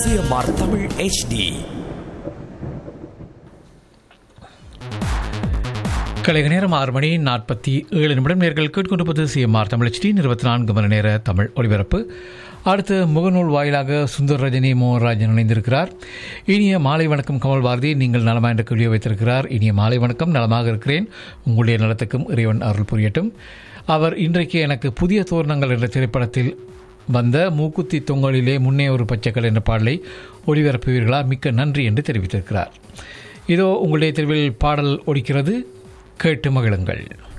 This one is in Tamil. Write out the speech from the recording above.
சிஎம்ஆர் தமிழ் ஹெச்டி கலைக நேரம் ஆறு மணி நாற்பத்தி ஏழு நிமிடம் நேர்கள் கேட்கொண்டிருப்பது சிஎம்ஆர் தமிழ் டி இருபத்தி நான்கு மணி நேர தமிழ் ஒலிபரப்பு அடுத்து முகநூல் வாயிலாக சுந்தர் ரஜினி மோகன்ராஜன் இணைந்திருக்கிறார் இனிய மாலை வணக்கம் கமல் பாரதி நீங்கள் நலமா என்ற கேள்வியை வைத்திருக்கிறார் இனிய மாலை வணக்கம் நலமாக இருக்கிறேன் உங்களுடைய நலத்துக்கும் இறைவன் அருள் புரியட்டும் அவர் இன்றைக்கு எனக்கு புதிய தோரணங்கள் என்ற திரைப்படத்தில் வந்த மூக்குத்தி தொங்கலிலே முன்னே ஒரு பச்சைக்கல் என்ற பாடலை ஒளிபரப்புவீர்களா மிக்க நன்றி என்று தெரிவித்திருக்கிறார் இதோ உங்களுடைய தெருவில் பாடல் ஒலிக்கிறது கேட்டு மகிழுங்கள்